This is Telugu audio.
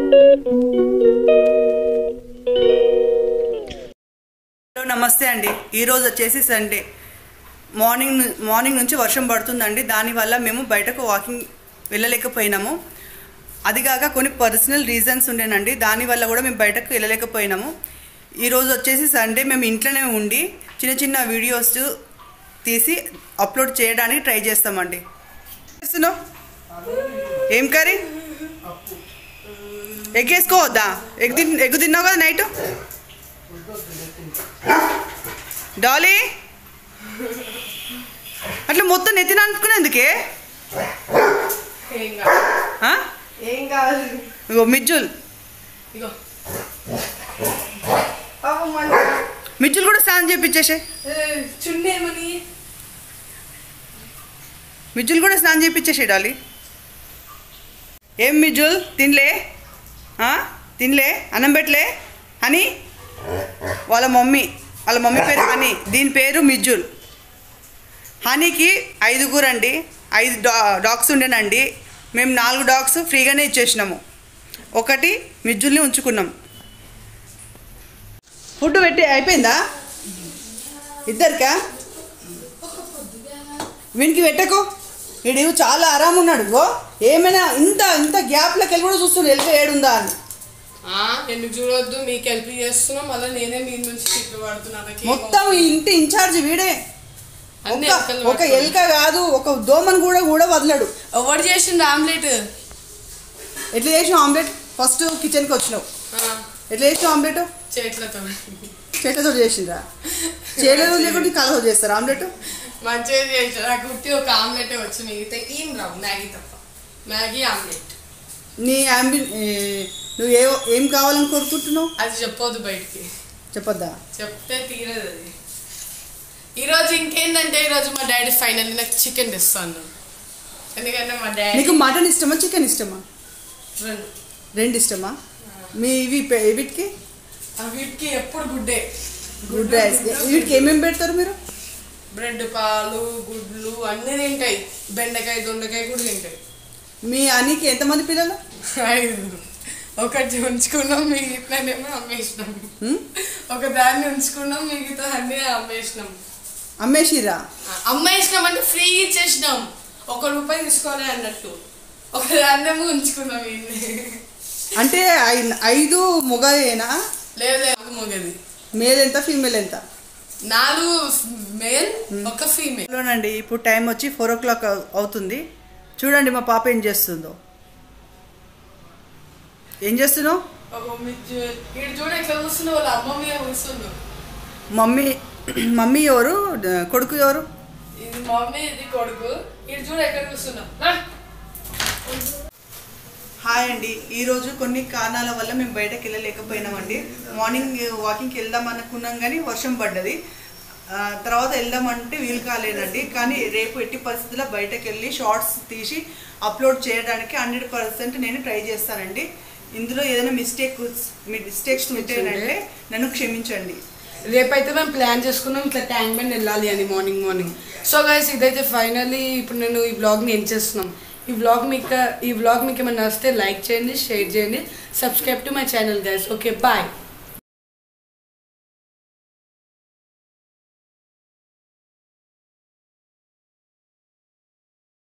హలో నమస్తే అండి ఈరోజు వచ్చేసి సండే మార్నింగ్ ను- మార్నింగ్ నుంచి వర్షం పడుతుందండి దానివల్ల మేము బయటకు వాకింగ్ వెళ్ళలేకపోయినాము అది కాక కొన్ని పర్సనల్ రీజన్స్ ఉండేనండి దానివల్ల కూడా మేము బయటకు వెళ్ళలేకపోయినాము ఈరోజు వచ్చేసి సండే మేము ఇంట్లోనే ఉండి చిన్న చిన్న వీడియోస్ తీసి అప్లోడ్ చేయడానికి ట్రై చేస్తామండి చేస్తున్నావు ఏం కర్రీ ఎగ్ వేసుకోవద్దా ఎగ్ తిన్ ఎగ్ తిన్నావు కదా నైట్ డాలీ అట్లా మొత్తం నెత్తిన అనుకునేందుకే ఏం కాదు ఆ? ఏం కాదు ఇగో మిజ్జుల్ ఇగో పాపం మన మిజ్జులు కూడా స్నానం చేయించేసే చున్నీ ఏమని మిజ్జులు కూడా స్నానం చేయించేసే డాలీ ఏం మిజ్జుల్ తినలే ఆ? తినలే అన్నం పెట్టలే అని వాళ్ళ మమ్మీ వాళ్ళ మమ్మీ పేరు హనీ దీని పేరు మిజ్జుల్ హనీకి ఐదుగురు అండి ఐదు డా డాగ్స్ ఉండేనండి మేము నాలుగు డాగ్స్ ఫ్రీగానే ఇచ్చేసినాము ఒకటి మిజ్జుల్ని ఉంచుకున్నాం ఫుడ్ పెట్టి అయిపోయిందా ఇద్దరికా వీనికి పెట్టకు వీడు చాలా ఆరాము ఉన్నాడు గో ఏమైనా ఇంత ఇంత గ్యాప్లోకి వెళ్ళి కూడా చూస్తున్నాడు వెళ్ళి ఏడుందా అని ఆ, ఎందుకు చూడొద్దు మీకు హెల్ప్ చేస్తున్నా మళ్ళీ నేనే మీ నుంచి తిట్లు పడుతున్నా నాకేం మొత్తం ఈ ఇంటి ఇన్ఛార్జ్ వీడే అన్ని ఒక ఎలకలు ఒక పట్టుకొని. ఎలుక కాదు ఒక దోమను కూడా కూడా వదలడు ఎవరు చేసిండు ఆమ్లెట్ ఎట్లా చేసినావు ఆమ్లెట్ ఫస్ట్ కిచెన్కి వచ్చినావు ఆ, ఎట్లా చేసినావు ఆమ్లెట్ చేతులతో చేతితో చేసిండ్రా చేయలేదు లేకుంటే కలతో చేస్తారు ఆమ్లెట్ మంచిగా చేసిన నాకు ఉట్టి ఒక ఆమ్లెట్ వచ్చి మిగితే ఏం రావు మ్యాగీ తప్ప మ్యాగీ ఆమ్లెట్ నీ అంబి ఏ, నువ్వు ఏ ఏం కావాలని కోరుకుంటున్నావు అది చెప్పొద్దు బయటికి చెప్పొద్దా చెప్తే తీరదు అది ఈరోజు ఇంకేందంటే ఈరోజు మా డాడీ ఫైనల్లీ నాకు చికెన్ తెస్తాను ఎందుకంటే మా డాడీ నీకు మటన్ ఇష్టమా చికెన్ ఇష్టమా రెండు రెండు ఇష్టమా మీ ఇవి పె- వీటికి ఆ వీటికి ఎప్పుడు గుడ్డే గుడ్ రైస్ వీటికి ఏమేమి పెడతారు మీరు బ్రెడ్ పాలు గుడ్లు అన్నీ తింటాయి బెండకాయ దొండకాయ కూడా తింటాయి మీ అనికి ఎంతమంది పిల్లలు ఐదుగురు ఒకటి ఉంచుకున్నాం మిగతానేమో అమ్మేసినాం హ్మ్? ఒక దాన్ని ఉంచుకున్నాం మిగతా అన్నీ అమ్మేసినాం అమ్మేసిరా అమ్మేసినాం అంటే ఫ్రీ ఇచ్చేసినాం ఒక రూపాయి తీసుకోలే అన్నట్టు ఒక దాన్నేమో ఉంచుకున్నాం ఇన్ని అంటే ఐ- ఐదు మొగయేనా లేదు లేదు మొగది మేల్ ఎంత ఫీమేల్ ఎంత నాలుగు మేల్ ఒక ఫీమేల్ లోనండి ఇప్పుడు టైం వచ్చి ఫోర్ ఓ క్లాక్ అవుతుంది చూడండి మా పాప ఏం చేస్తుందో ఏం చేస్తున్నావు ఇటు చూడ ఎట్లా కూర్చున్నావు వాళ్ళ అమ్మ మీద కూర్చున్నావు మమ్మీ మమ్మీ ఎవరు కొడుకు ఎవరు ఇది మమ్మీ ఇది కొడుకు ఇటు చూడ ఎక్కడ కూర్చున్నావు హాయ్ అండి ఈరోజు కొన్ని కారణాల వల్ల మేము బయటకు వెళ్ళలేకపోయినామండి మార్నింగ్ వాకింగ్కి వెళ్దాం అనుకున్నాం కానీ వర్షం పడ్డది ఆ, తర్వాత వెళ్దామంటే వీలు కాలేదండి కానీ రేపు ఎట్టి పరిస్థితుల్లో బయటకు వెళ్ళి షార్ట్స్ తీసి అప్లోడ్ చేయడానికి హండ్రెడ్ పర్సెంట్ నేను ట్రై చేస్తానండి ఇందులో ఏదైనా మిస్టేక్ మిస్టేక్స్ ఉంటేనంటే నన్ను క్షమించండి రేపైతే మేము ప్లాన్ చేసుకున్నాం ఇట్లా ట్యాంక్ బండ్ వెళ్ళాలి అని మార్నింగ్ మార్నింగ్ సో గైస్ ఇదైతే ఫైనల్లీ ఇప్పుడు నేను ఈ వ్లాగ్ని ఎండ్ చేస్తున్నాం ఈ వ్లాగ్ మీకు ఈ వ్లాగ్ మీకు ఏమైనా నచ్చితే లైక్ చేయండి షేర్ చేయండి subscribe to my channel guys okay bye